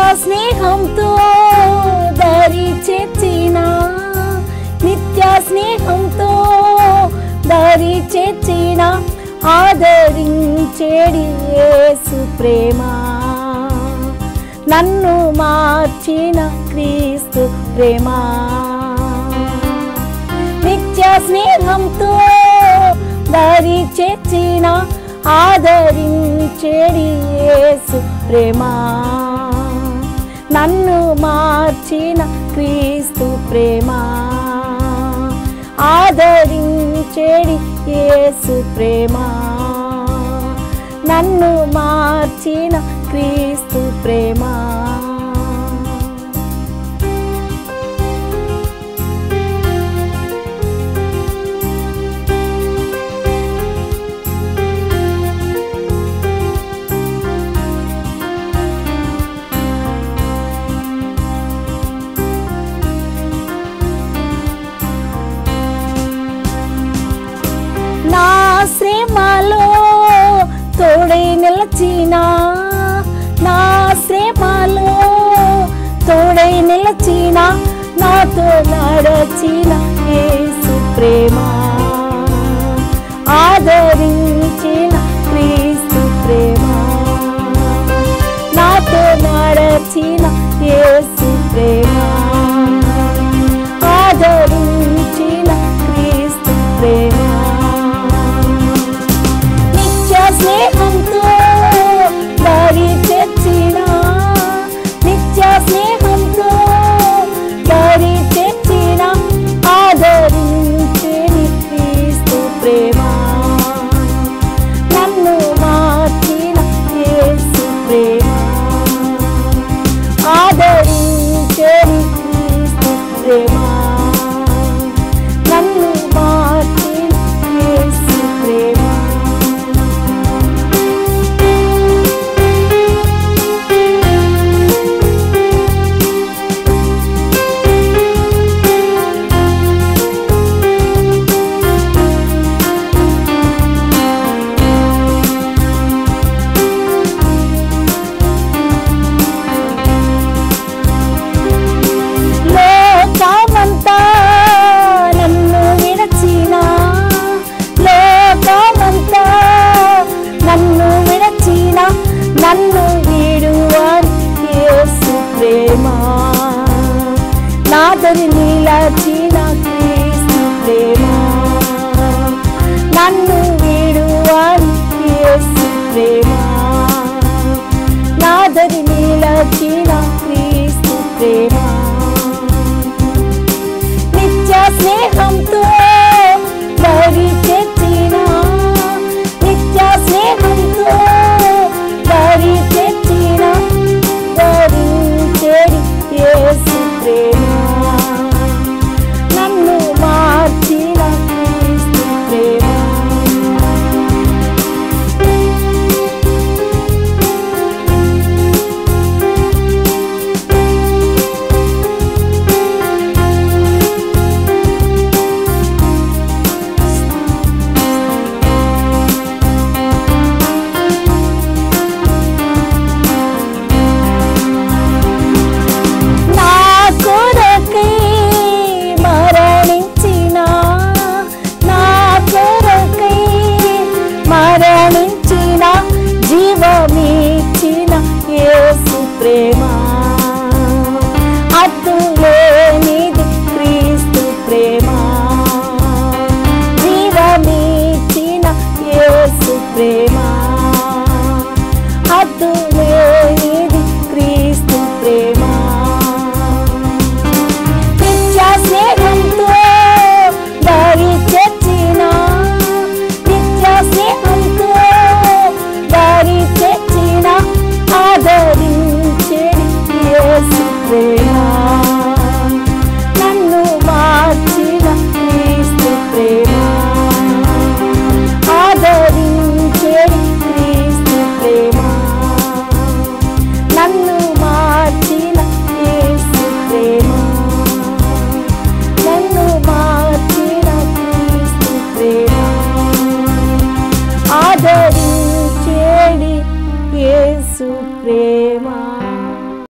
స్నేహంతో దరి చేర్చిన నిత్య స్నేహంతో దరి చేర్చిన ఆదరించేడి యేసు ప్రేమ నన్ను మార్చిన క్రీస్తు ప్రేమ నిత్య స్నేహంతో దరి చేర్చిన ఆదరించేడి యేసు ప్రేమ నన్ను మార్చిన క్రీస్తు ప్రేమ ఆదరించేడి యేసు ప్రేమ నన్ను మార్చిన క్రీస్తు ప్రేమ నా శ్రమలో తోడై నిలచిన నా శ్రమలో తోడై నిలచిన నాతో నడచిన యేసు ప్రేమ ఆదరించిన క్రీస్తు ప్రేమ నాతో నడచిన యేసు ప్రేమ ఆదరించిన క్రీస్తు ప్రేమ నిత్య స్నేహంతో దారి తెచ్చిన నిత్య స్నేహంతో దారి తెచ్చిన ఆదరించేని క్రీస్తు ప్రేమ నన్ను మార్చిన యేసు ప్రేమ ఆదరించేని క్రీస్తు ప్రేమ నన్ను మార్చిన యేసు ప్రేమ లోకమంతా నన్ను విడచిన లోకమంతా నన్ను విడచిన నన్ను విడువని యేసు ప్రేమ నాదరి నిలచిన క్రీస్తు ప్రేమ నన్ను విడువని యేసు ప్రేమ నాదరి నిలచిన క్రీస్తు ప్రేమ నిత్య స్నేహంతో దరి తెచ్చిన నిత్య స్నేహంతో దరి తెచ్చిన ధరించేడి యేసు ప్రేమ నన్ను మార్చిన క్రీస్తు ప్రేమ నా కొరకై మరణించిన నా కొరకై మరణించిన జీవమిచ్చిన యేసు ప్రేమ అద్దులేనిది క్రీస్తు ప్రేమ జీవమిచ్చిన యేసు ప్రేమ అద్దులేనిది